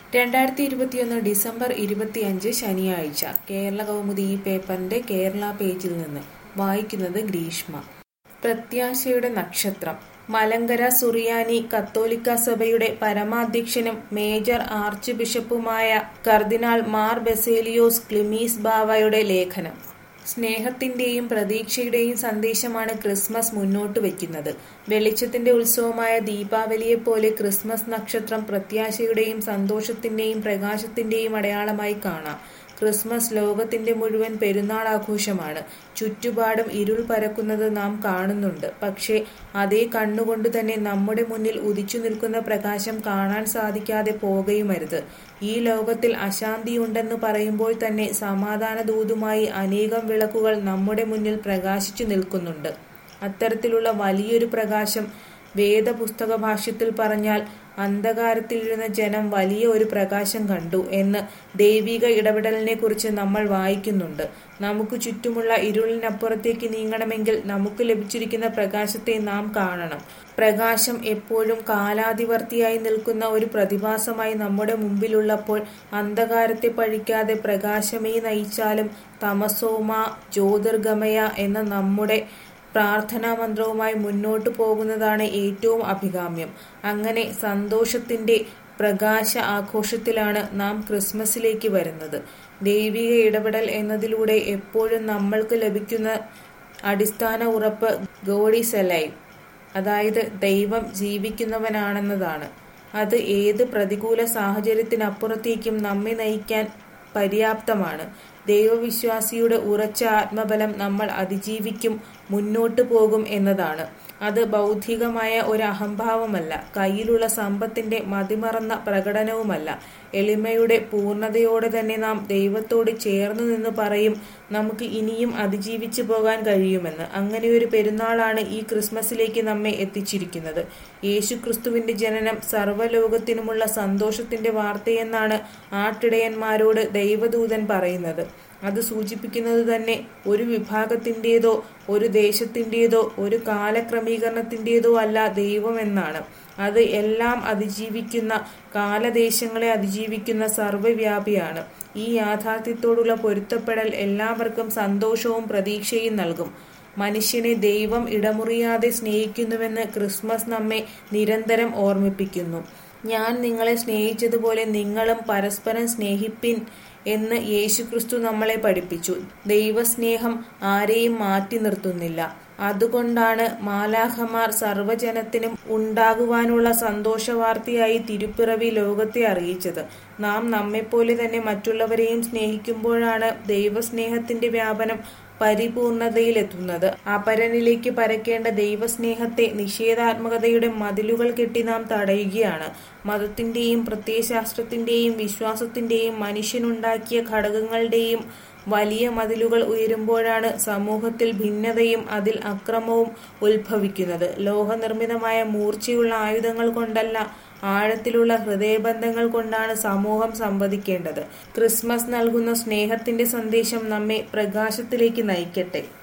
രണ്ടായിരത്തി ഇരുപത്തിയൊന്ന് ഡിസംബർ ഇരുപത്തിയഞ്ച് ശനിയാഴ്ച കേരള കൗമുദി ഈ പേപ്പറിന്റെ കേരള പേജിൽ നിന്ന് വായിക്കുന്നത് ഗ്രീഷ്മ പ്രത്യാശയുടെ നക്ഷത്രം മലങ്കര സുറിയാനി കത്തോലിക്ക സഭയുടെ പരമാധ്യക്ഷനും മേജർ ആർച്ച് ബിഷപ്പുമായ കർദിനാൾ മാർ ബെസേലിയോസ് ക്ലിമീസ് ബാവയുടെ ലേഖനം സ്നേഹത്തിന്റെയും പ്രതീക്ഷയുടെയും സന്ദേശമാണ് ക്രിസ്മസ് മുന്നോട്ട് വയ്ക്കുന്നത് വെളിച്ചത്തിന്റെ ഉത്സവമായ ദീപാവലിയെപ്പോലെ ക്രിസ്മസ് നക്ഷത്രം പ്രത്യാശയുടെയും സന്തോഷത്തിന്റെയും പ്രകാശത്തിന്റെയും അടയാളമായി കാണാം ക്രിസ്മസ് ലോകത്തിന്റെ മുഴുവൻ പെരുന്നാൾ ആഘോഷമാണ് ചുറ്റുപാടും ഇരുൾ പരക്കുന്നത് നാം കാണുന്നുണ്ട് പക്ഷേ അതേ കണ്ണുകൊണ്ട് തന്നെ നമ്മുടെ മുന്നിൽ ഉദിച്ചു നിൽക്കുന്ന പ്രകാശം കാണാൻ സാധിക്കാതെ പോകുകയുമരുത് ഈ ലോകത്തിൽ അശാന്തിയുണ്ടെന്ന് പറയുമ്പോൾ തന്നെ സമാധാന ദൂതുമായി അനേകം വിളക്കുകൾ നമ്മുടെ മുന്നിൽ പ്രകാശിച്ചു നിൽക്കുന്നുണ്ട് അത്തരത്തിലുള്ള വലിയൊരു പ്രകാശം വേദപുസ്തക ഭാഷ്യത്തിൽ പറഞ്ഞാൽ അന്ധകാരത്തിലിരുന്ന ജനം വലിയ ഒരു പ്രകാശം കണ്ടു എന്ന് ദൈവിക ഇടപെടലിനെ കുറിച്ച് നമ്മൾ വായിക്കുന്നുണ്ട് നമുക്ക് ചുറ്റുമുള്ള ഇരുളിനപ്പുറത്തേക്ക് നീങ്ങണമെങ്കിൽ നമുക്ക് ലഭിച്ചിരിക്കുന്ന പ്രകാശത്തെ നാം കാണണം പ്രകാശം എപ്പോഴും കാലാതിവർത്തിയായി നിൽക്കുന്ന ഒരു പ്രതിഭാസമായി നമ്മുടെ മുമ്പിലുള്ളപ്പോൾ അന്ധകാരത്തെ പഴിക്കാതെ പ്രകാശമേ നയിച്ചാലും തമസോമ ജ്യോതിർഗമയ എന്ന നമ്മുടെ പ്രാർത്ഥനാ മന്ത്രവുമായി മുന്നോട്ടു പോകുന്നതാണ് ഏറ്റവും അഭികാമ്യം അങ്ങനെ സന്തോഷത്തിന്റെ പ്രകാശ ആഘോഷത്തിലാണ് നാം ക്രിസ്മസിലേക്ക് വരുന്നത് ദൈവിക ഇടപെടൽ എന്നതിലൂടെ എപ്പോഴും നമ്മൾക്ക് ലഭിക്കുന്ന അടിസ്ഥാന ഉറപ്പ് ഗോഡ് ഈസ് അലൈവ് അതായത് ദൈവം ജീവിക്കുന്നവനാണെന്നതാണ് അത് ഏത് പ്രതികൂല സാഹചര്യത്തിനപ്പുറത്തേക്കും നമ്മെ നയിക്കാൻ പര്യാപ്തമാണ് ദൈവവിശ്വാസിയുടെ ഉറച്ച ആത്മബലം നമ്മൾ അതിജീവിക്കും മുന്നോട്ടു പോകും എന്നതാണ് അത് ബൗദ്ധികമായ ഒരു അഹംഭാവമല്ല കയ്യിലുള്ള സമ്പത്തിന്റെ മതിമറന്ന പ്രകടനവുമല്ല എളിമയുടെ പൂർണ്ണതയോടെ തന്നെ നാം ദൈവത്തോട് ചേർന്നു നിന്ന് പറയും നമുക്ക് ഇനിയും അതിജീവിച്ചു പോകാൻ കഴിയുമെന്ന് അങ്ങനെ ഒരു പെരുന്നാളാണ് ഈ ക്രിസ്മസിലേക്ക് നമ്മെ എത്തിച്ചിരിക്കുന്നത് യേശുക്രിസ്തുവിന്റെ ജനനം സർവ്വലോകത്തിനുമുള്ള സന്തോഷത്തിന്റെ വാർത്തയെന്നാണ് ആട്ടിടയന്മാരോട് ദൈവദൂതൻ പറയുന്നത് അത് സൂചിപ്പിക്കുന്നത് തന്നെ ഒരു വിഭാഗത്തിൻ്റെതോ ഒരു ദേശത്തിൻ്റെതോ ഒരു കാലക്രമീകരണത്തിൻ്റെതോ അല്ല ദൈവമെന്നാണ് അത് എല്ലാം അതിജീവിക്കുന്ന കാലദേശങ്ങളെ അതിജീവിക്കുന്ന സർവ്വവ്യാപിയാണ് ഈ യാഥാർത്ഥ്യത്തോടുള്ള പൊരുത്തപ്പെടൽ എല്ലാവർക്കും സന്തോഷവും പ്രതീക്ഷയും നൽകും മനുഷ്യനെ ദൈവം ഇടമുറിയാതെ സ്നേഹിക്കുന്നുവെന്ന് ക്രിസ്മസ് നമ്മെ നിരന്തരം ഓർമ്മിപ്പിക്കുന്നു ഞാൻ നിങ്ങളെ സ്നേഹിച്ചതുപോലെ നിങ്ങളും പരസ്പരം സ്നേഹിപ്പിൻ എന്ന് യേശുക്രിസ്തു നമ്മളെ പഠിപ്പിച്ചു ദൈവസ്നേഹം ആരെയും മാറ്റി നിർത്തുന്നില്ല അതുകൊണ്ടാണ് മാലാഖമാർ സർവ്വജനത്തിനും ഉണ്ടാകുവാനുള്ള സന്തോഷവാർത്തയായി തിരുപ്പിറവി ലോകത്തെ അറിയിച്ചത് നാം നമ്മെപ്പോലെ തന്നെ മറ്റുള്ളവരെയും സ്നേഹിക്കുമ്പോഴാണ് ദൈവസ്നേഹത്തിന്റെ വ്യാപനം പരിപൂർണതയിലെത്തുന്നത് അപരനിലേക്ക് പരക്കേണ്ട ദൈവസ്നേഹത്തെ നിഷേധാത്മകതയുടെ മതിലുകൾ കെട്ടി നാം തടയുകയാണ് മതത്തിന്റെയും പ്രത്യയശാസ്ത്രത്തിന്റെയും വിശ്വാസത്തിന്റെയും മനുഷ്യനുണ്ടാക്കിയ ഘടകങ്ങളുടെയും വലിയ മതിലുകൾ ഉയരുമ്പോഴാണ് സമൂഹത്തിൽ ഭിന്നതയും അതിൽ അക്രമവും ഉത്ഭവിക്കുന്നത് ലോഹനിർമ്മിതമായ മൂർച്ചയുള്ള ആയുധങ്ങൾ കൊണ്ടല്ല ആഴത്തിലുള്ള ഹൃദയബന്ധങ്ങൾ കൊണ്ടാണ് സമൂഹം സംവദിക്കേണ്ടത് ക്രിസ്മസ് നൽകുന്ന സ്നേഹത്തിന്റെ സന്ദേശം നമ്മെ പ്രകാശത്തിലേക്ക് നയിക്കട്ടെ